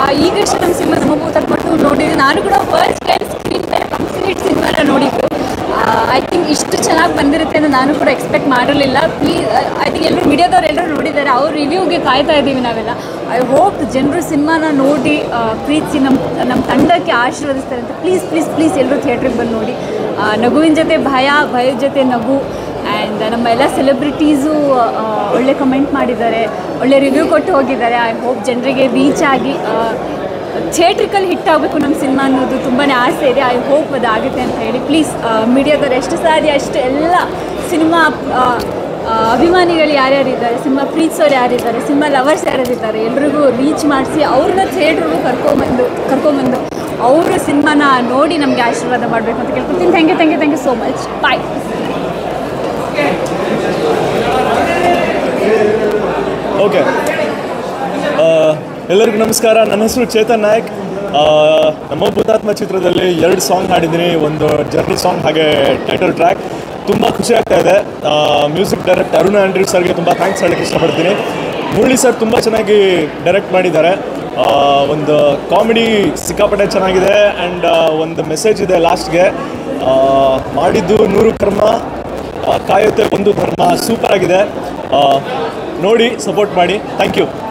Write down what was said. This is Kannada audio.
ಈಗಷ್ಟೇ ನಮ್ಮ ಸಿನಿಮಾ ನಮಗೂ ಕೊಟ್ಟು ನೋಡಿದ್ದು ನಾನು ಕೂಡ ಫಸ್ಟ್ ಟೈಮ್ ಸ್ಕ್ರೀನ್ ಮೇಲೆ ಕಂಪ್ಲೀಟ್ ಸಿನಿಮಾನ ನೋಡಿದ್ದು ಐ ಥಿಂಕ್ ಇಷ್ಟು ಚೆನ್ನಾಗಿ ಬಂದಿರುತ್ತೆ ಅಂತ ನಾನು ಕೂಡ ಎಕ್ಸ್ಪೆಕ್ಟ್ ಮಾಡಿರಲಿಲ್ಲ ಪ್ಲೀಸ್ ಐ ಥಿಂಕ್ ಎಲ್ಲರೂ ಮೀಡಿಯಾದವ್ರು ಎಲ್ಲರೂ ನೋಡಿದ್ದಾರೆ ಅವ್ರ ರಿವ್ಯೂಗೆ ಕಾಯ್ತಾ ಇದ್ದೀವಿ ನಾವೆಲ್ಲ ಐ ಹೋಪ್ ಜನರು ಸಿನಿಮಾನ ನೋಡಿ ಆ, ಪ್ರೀತಿಸಿ ನಮ್ಮ ನಮ್ಮ ತಂಡಕ್ಕೆ ಆಶೀರ್ವದಿಸ್ತಾರೆ ಅಂತ ಪ್ಲೀಸ್ ಪ್ಲೀಸ್ ಪ್ಲೀಸ್ ಎಲ್ಲರೂ ಥಿಯೇಟ್ರಿಗೆ ಬಂದು ನೋಡಿ ಆ, ನಗುವಿನ ಜೊತೆ ಭಯ ಭಯದ ಜೊತೆ ನಗು ಆ್ಯಂಡ್ ನಮ್ಮ ಎಲ್ಲ ಸೆಲೆಬ್ರಿಟೀಸು ಒಳ್ಳೆ ಕಮೆಂಟ್ ಮಾಡಿದ್ದಾರೆ ಒಳ್ಳೆ ರಿವ್ಯೂ ಕೊಟ್ಟು ಹೋಗಿದ್ದಾರೆ ಐ ಹೋಪ್ ಜನರಿಗೆ ರೀಚ್ ಆಗಿ ಥಿಯೇಟ್ರಿಕಲ್ಲಿ ಹಿಟ್ ಆಗಬೇಕು ನಮ್ಮ ಸಿನಿಮಾ ಅನ್ನೋದು ತುಂಬಾ ಆಸೆ ಇದೆ ಐ ಹೋಪ್ ಅದು ಆಗುತ್ತೆ ಅಂತ ಹೇಳಿ ಪ್ಲೀಸ್ ಮೀಡಿಯಾದವ್ರು ಎಷ್ಟು ಸಾಧ್ಯ ಅಷ್ಟು ಎಲ್ಲ ಸಿನಿಮಾ ಅಭಿಮಾನಿಗಳು ಯಾರ್ಯಾರು ಇದ್ದಾರೆ ಸಿನಿಮಾ ಪ್ರೀತಿಸೋರು ಯಾರಿದ್ದಾರೆ ಸಿನಿಮಾ ಲವರ್ಸ್ ಯಾರ್ಯಾರಿದ್ದಾರೆ ಎಲ್ರಿಗೂ ರೀಚ್ ಮಾಡಿಸಿ ಅವ್ರನ್ನ ಥಿಯೇಟ್ರಿಗೂ ಕರ್ಕೊಂಬಂದು ಕರ್ಕೊಂಬಂದು ಅವರು ಸಿನಿಮಾನ ನೋಡಿ ನಮಗೆ ಆಶೀರ್ವಾದ ಮಾಡಬೇಕು ಅಂತ ಕೇಳ್ಕೊತೀನಿ thank you thank you thank you so much bye okay ಎಲ್ಲರಿಗೂ ನಮಸ್ಕಾರ ನನ್ನ ಹೆಸರು ಚೇತನ್ ನಾಯಕ್ ಆ, ನಮ್ಮ ಭೂತಾತ್ಮ ಚಿತ್ರದಲ್ಲಿ ಎರಡು ಸಾಂಗ್ ಹಾಡಿದ್ದೀನಿ ಒಂದು ಜರ್ನಿ ಸಾಂಗ್ ಹಾಗೆ ಟೈಟಲ್ ಟ್ರ್ಯಾಕ್ ತುಂಬ ಖುಷಿ ಆಗ್ತಾ ಇದೆ ಮ್ಯೂಸಿಕ್ ಡೈರೆಕ್ಟ್ ಅರುಣ ಆಂಡ್ರಿ ಸರ್ಗೆ ತುಂಬ ಥ್ಯಾಂಕ್ಸ್ ಹೇಳಕ್ಕೆ ಇಷ್ಟಪಡ್ತೀನಿ ಮುರಳಿ ಸರ್ ತುಂಬ ಚೆನ್ನಾಗಿ ಡೈರೆಕ್ಟ್ ಮಾಡಿದ್ದಾರೆ ಆ, ಒಂದು ಕಾಮಿಡಿ ಸಿಕ್ಕಾಪಟ್ಟೆ ಚೆನ್ನಾಗಿದೆ ಆ್ಯಂಡ್ ಒಂದು ಮೆಸೇಜ್ ಇದೆ ಲಾಸ್ಟ್ಗೆ ಮಾಡಿದ್ದು ನೂರು ಕರ್ಮ ಆ, ಕಾಯುತ್ತೆ ಒಂದು ಧರ್ಮ ಸೂಪರ್ ಆಗಿದೆ ಆ, ನೋಡಿ ಸಪೋರ್ಟ್ ಮಾಡಿ ಥ್ಯಾಂಕ್ ಯು